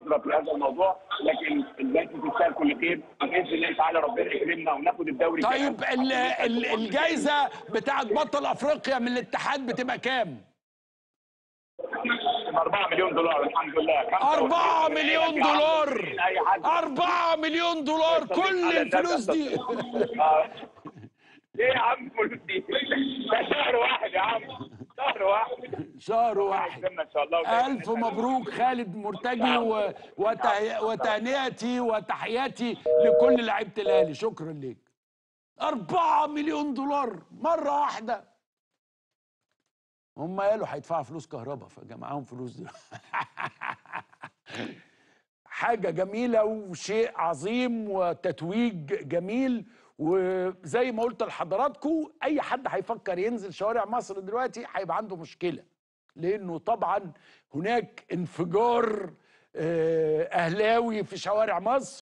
في هذا الموضوع لكن الجائزه تستاهل كل خير باذن الله تعالى ربنا يكرمنا وناخد الدوري طيب كمان. ال- ال- الجايزه بتاعت بطل افريقيا من الاتحاد بتبقى كام 4 مليون دولار الحمد لله 4 مليون دولار اي حد 4 مليون دولار كل الفلوس دي آه. ايه يا عم الفلوس دي ده شهر واحد يا عم شهر واحد شهر واحد يكرمنا ان شاء الله ودايماً ألف نسعد. مبروك خالد مرتجي و- وته- وتهنئتي وتحياتي لكل لعيبة الأهلي شكرا ليك أربعة مليون دولار مرة واحدة هم قالوا هيدفعوا فلوس كهرباء فجمعهم فلوس دي حاجة جميلة وشيء عظيم وتتويج جميل وزي ما قلت لحضراتكم أي حد هيفكر ينزل شوارع مصر دلوقتي هيبقى عنده مشكلة لأنه طبعا هناك انفجار آه، أهلاوي في شوارع مصر